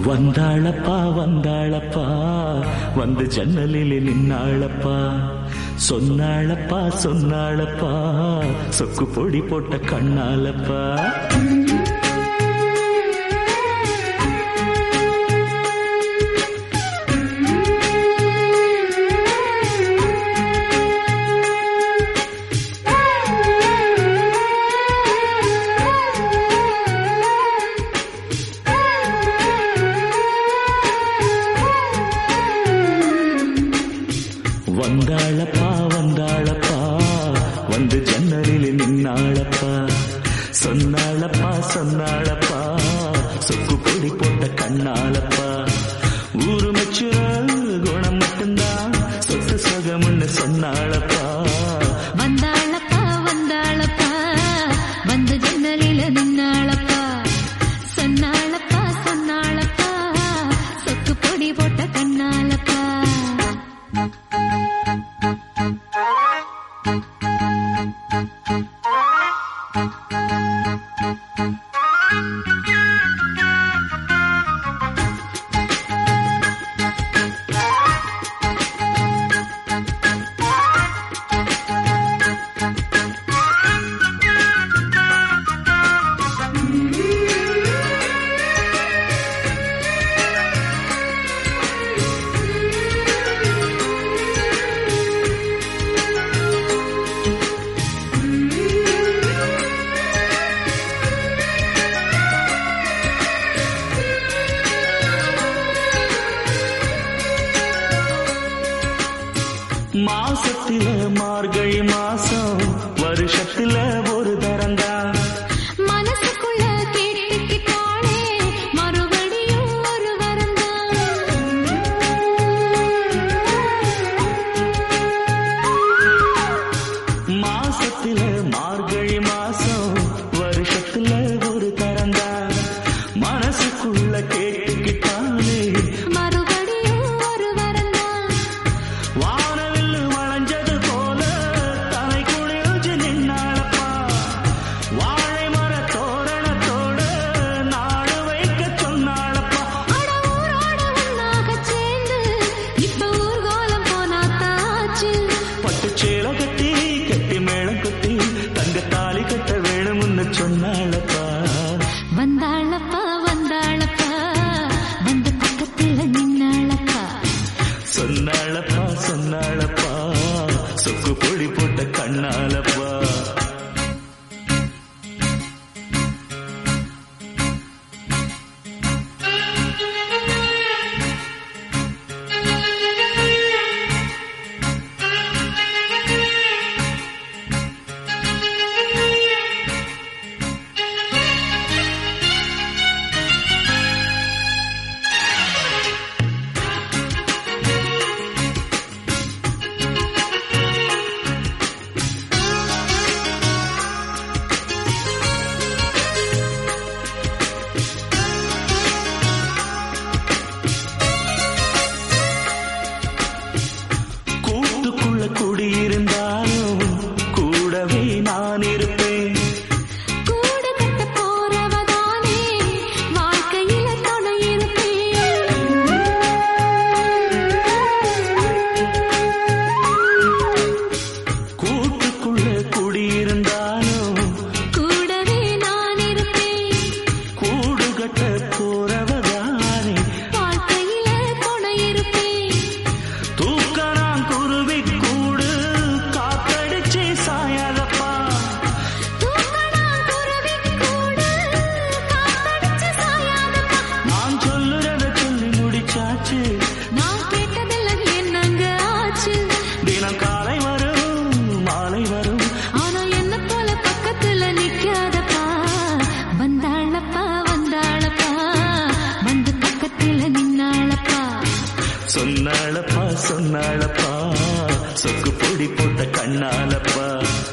வந்தாளப்பா வந்தாளப்பா வந்து ஜன்னலில் நின்னாளப்பா சொன்னாளப்பா சொன்னாளப்பா சொக்கு பொடி போட்ட கண்ணாலப்பா வந்தாளப்பா வந்தாளப்பா வந்து ஜன்னலில் நின்னாளப்பா சொன்னாளப்பா சொன்னாளப்பா சொக்கு பொடி போட்ட கண்ணாலப்பா ஊரு மெச்சுற குணம் மட்டும்தான் சொத்து சுகம்னு சொன்னாளப்பா வந்தாளப்பா வந்தாளப்பா வந்து ஜன்னலில நின்னாளப்பா சொன்னாளப்பா சொன்னாளப்பா சொக்கு பொடி போட்ட கண்ணாலப்பா மாசத்தில மார்கழி மாசம் வருஷத்துல ஒரு தரந்தான் மனசுக்குள்ள கேட்டுக்கிட்டாளே மறுபடியும் ஒரு வரந்தான் மாசத்தில மார்கழி மாசம் வருஷத்துல ஒரு தரந்தான் மனசுக்குள்ள கேட்டுக்கிட்டாலே மறுபடியும் ஒரு வரந்தான் வானவில் வளைஞ்சது போல தலை குளிர்ந்து நின்னாளப்பா வாழை மர தோரணத்தோட நாடு வைக்க சொன்னாளப்பா அட ஊரோட ஒண்ணாகச் சேர்ந்து இப்ப ஊர்கோலம் போனாத்தாச்சு பட்டு சேலை கட்டி கட்டி மேளம் கட்டி தங்க தாலி கட்ட வேணும்னு சொன்னாளப்பா வந்தாளப்பா வந்தாளப்பா வந்து பக்கத்துல நின்னாளப்பா சொன்னாளப்பா சொன்னாளப்பா சொக்கு பொடி போட்ட கண்ணாலப்பா கூட்டுக்குள்ள குடியிருந்தாலும் கூடவே நான் இருப்பேன் கூடு கட்ட போறவதானே வாழ்க்கையில துணை கூட்டுக்குள்ள குடியிருந்தாலும் கூடவே நான் இருப்பேன் கூடு கட்ட போறவதானே வாழ்க்கையில துணை இருப்பேன் தூக்கணாம் குருவி கூடு காத்தடிச்சு சாயாதப்பா தூக்கணாம் குருவி கூடு காத்தடிச்சு சாயாதப்பா நான் சொல்லுறத சொல்லி முடிச்சாச்சு நான் கேட்டதெல்லாம் என்னங்க ஆச்சு தினம் காலை வரும் மாலை வரும் ஆனா என்ன போல பக்கத்துல நிக்காதப்பா வந்தாளப்பா வந்தாளப்பா வந்து பக்கத்துல நின்னாளப்பா சொன்னாளப்பா சொன்னாளப்பா சொக்கு பொடி போட்ட கண்ணாலப்பா